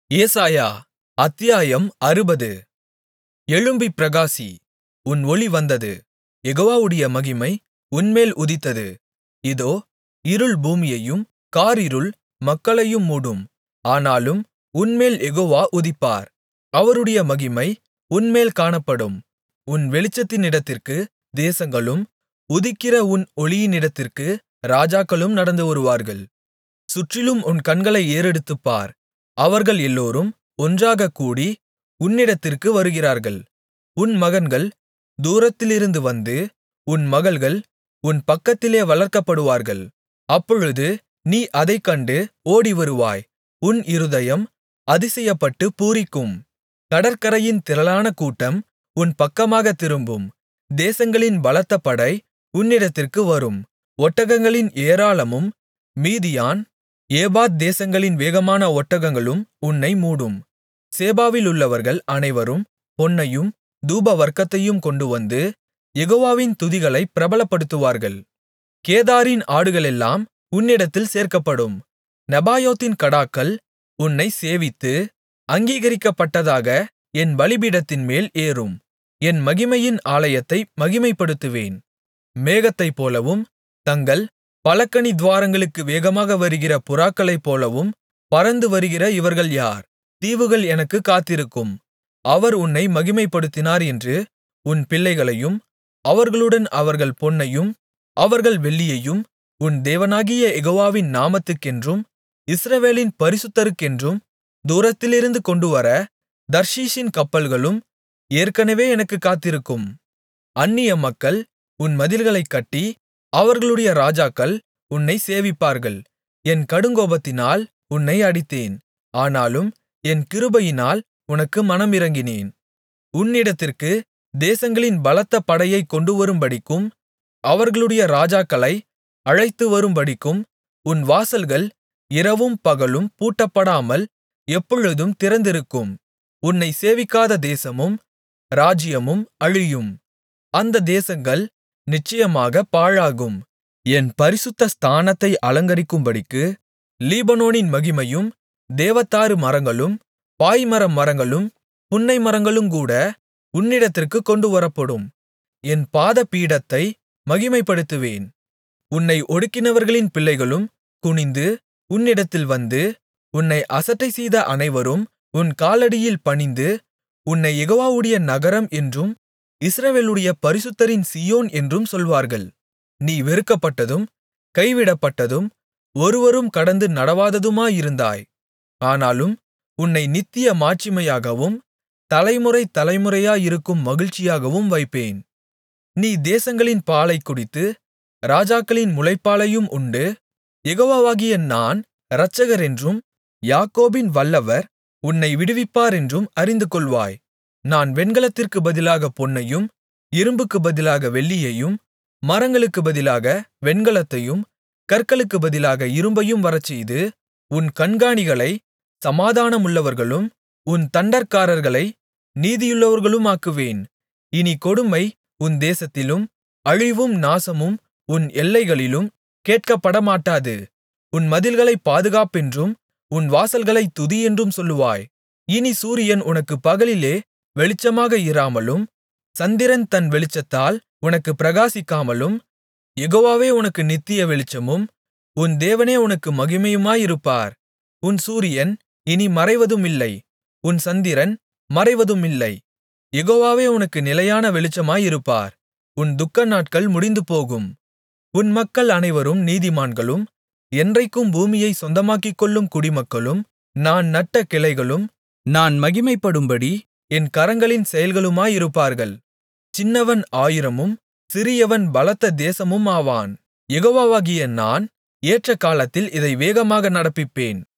ஏசாயா அத்தியாயம் அறுபது எழும்பிப் பிரகாசி உன் ஒளி வந்தது யெகோவாவுடைய மகிமை உன்மேல் உதித்தது இதோ இருள் பூமியையும் காரிருள் மக்களையும் மூடும் ஆனாலும் உன்மேல் யெகோவா உதிப்பார் அவருடைய மகிமை உன்மேல் காணப்படும் உன் வெளிச்சத்தினிடத்திற்கு தேசங்களும் உதிக்கிற உன் ஒளியினிடத்திற்கு ராஜாக்களும் நடந்து வருவார்கள் சுற்றிலும் உன் கண்களை ஏறெடுத்துப் பார் அவர்கள் எல்லோரும் ஒன்றாகக் கூடி உன்னிடத்திற்கு வருகிறார்கள் உன் மகன்கள் தூரத்திலிருந்து வந்து உன் மகள்கள் உன் பக்கத்திலே வளர்க்கப்படுவார்கள் அப்பொழுது நீ அதைக் கண்டு ஓடிவருவாய் உன் இருதயம் அதிசயப்பட்டுப் பூரிக்கும் கடற்கரையின் திரளான கூட்டம் உன் பக்கமாகத் திரும்பும் தேசங்களின் பலத்த படை உன்னிடத்திற்கு வரும் ஒட்டகங்களின் ஏராளமும் மீதியான் ஏப்பாத் தேசங்களின் வேகமான ஒட்டகங்களும் உன்னை மூடும் சேபாவிலுள்ளவர்கள் அனைவரும் பொன்னையும் தூபவர்க்கத்தையும் கொண்டுவந்து யெகோவாவின் துதிகளைப் பிரபலப்படுத்துவார்கள் கேதாரின் ஆடுகளெல்லாம் உன்னிடத்தில் சேர்க்கப்படும் நெபாயோத்தின் கடாக்கள் உன்னைச் சேவித்து அங்கீகரிக்கப்பட்டதாக என் பலிபீடத்தின்மேல் ஏறும் என் மகிமையின் ஆலயத்தை மகிமைப்படுத்துவேன் மேகத்தைப்போலவும் தங்கள் பலகணித்துவாரங்களுக்கு வேகமாக வருகிற புறாக்களைப்போலவும் பறந்து வருகிற இவர்கள் யார் தீவுகள் எனக்குக் காத்திருக்கும் அவர் உன்னை மகிமைப்படுத்தினார் என்று உன் பிள்ளைகளையும் அவர்களுடன் அவர்கள் பொன்னையும் அவர்கள் வெள்ளியையும் உன் தேவனாகிய யெகோவாவின் நாமத்துக்கென்றும் இஸ்ரவேலின் பரிசுத்தருக்கென்றும் தூரத்திலிருந்து கொண்டுவர தர்ஷீசின் கப்பல்களும் ஏற்கனவே எனக்குக் காத்திருக்கும் அந்நிய மக்கள் உன் மதில்களைக் கட்டி அவர்களுடைய ராஜாக்கள் உன்னைச் சேவிப்பார்கள் என் கடுங்கோபத்தினால் உன்னை அடித்தேன் ஆனாலும் என் கிருபையினால் உனக்கு மனமிரங்கினேன் உன்னிடத்திற்கு தேசங்களின் பலத்த படையைக் கொண்டுவரும்படிக்கும் அவர்களுடைய ராஜாக்களை அழைத்துவரும்படிக்கும் உன் வாசல்கள் இரவும் பகலும் பூட்டப்படாமல் எப்பொழுதும் திறந்திருக்கும் உன்னை சேவிக்காத தேசமும் ராஜ்யமும் அழியும் அந்த தேசங்கள் நிச்சயமாகப் பாழாகும் என் பரிசுத்த ஸ்தானத்தை அலங்கரிக்கும்படிக்கு லீபனோனின் மகிமையும் தேவதாரு மரங்களும் பாய்மர மரங்களும் புன்னை மரங்களுங்கூட உன்னிடத்திற்குக் கொண்டுவரப்படும் என் பாதபீடத்தை மகிமைப்படுத்துவேன் உன்னை ஒடுக்கினவர்களின் பிள்ளைகளும் குனிந்து உன்னிடத்தில் வந்து உன்னை அசட்டைசெய்த அனைவரும் உன் காலடியில் பணிந்து உன்னை யெகோவாவுடைய நகரம் என்றும் இஸ்ரவேலுடைய பரிசுத்தரின் சீயோன் என்றும் சொல்வார்கள் நீ வெறுக்கப்பட்டதும் கைவிடப்பட்டதும் ஒருவரும் கடந்து நடவாததுமாயிருந்தாய் ஆனாலும் உன்னை நித்திய மாட்சிமையாகவும் தலைமுறை தலைமுறையாயிருக்கும் மகிழ்ச்சியாகவும் வைப்பேன் நீ தேசங்களின் பாலைக் குடித்து ராஜாக்களின் முலைப்பாலையும் உண்டு யெகோவாவாகிய நான் இரட்சகரென்றும் யாக்கோபின் வல்லவர் உன்னை விடுவிப்பாரென்றும் அறிந்துகொள்வாய் நான் வெண்கலத்திற்குப் பதிலாக பொன்னையும் இரும்புக்குப் பதிலாக வெள்ளியையும் மரங்களுக்குப் பதிலாக வெண்கலத்தையும் கற்களுக்குப் பதிலாக இரும்பையும் வரச்செய்து உன் கண்காணிகளை சமாதானமுள்ளவர்களும் உன் தண்டற்காரர்களை நீதியுள்ளவர்களுமாக்குவேன் இனி கொடுமை உன் தேசத்திலும் அழிவும் நாசமும் உன் எல்லைகளிலும் கேட்கப்படமாட்டாது உன் மதில்களைப் பாதுகாப்பென்றும் உன் வாசல்களைத் துதியென்றும் சொல்லுவாய் இனி சூரியன் உனக்குப் பகலிலே வெளிச்சமாக இராமலும் சந்திரன் தன் வெளிச்சத்தால் உனக்குப் பிரகாசிக்காமலும் யெகோவாவே உனக்கு நித்திய வெளிச்சமும் உன் தேவனே உனக்கு மகிமையுமாயிருப்பார் உன் சூரியன் இனி மறைவதுமில்லை உன் சந்திரன் மறைவதுமில்லை யெகோவாவே உனக்கு நிலையான வெளிச்சமாயிருப்பார் உன் துக்கநாட்கள் முடிந்துபோகும் உன் மக்கள் அனைவரும் நீதிமான்களும் என்றைக்கும் பூமியைச் சொந்தமாக்கிக்கொள்ளும் குடிமக்களும் நான் நட்ட கிளைகளும் நான் மகிமைப்படும்படி என் கரங்களின் செயல்களுமாயிருப்பார்கள் சின்னவன் ஆயிரமும் சிறியவன் பலத்த தேசமும் ஆவான் யெகோவாவாகிய நான் ஏற்ற காலத்தில் இதை வேகமாக நடப்பிப்பேன்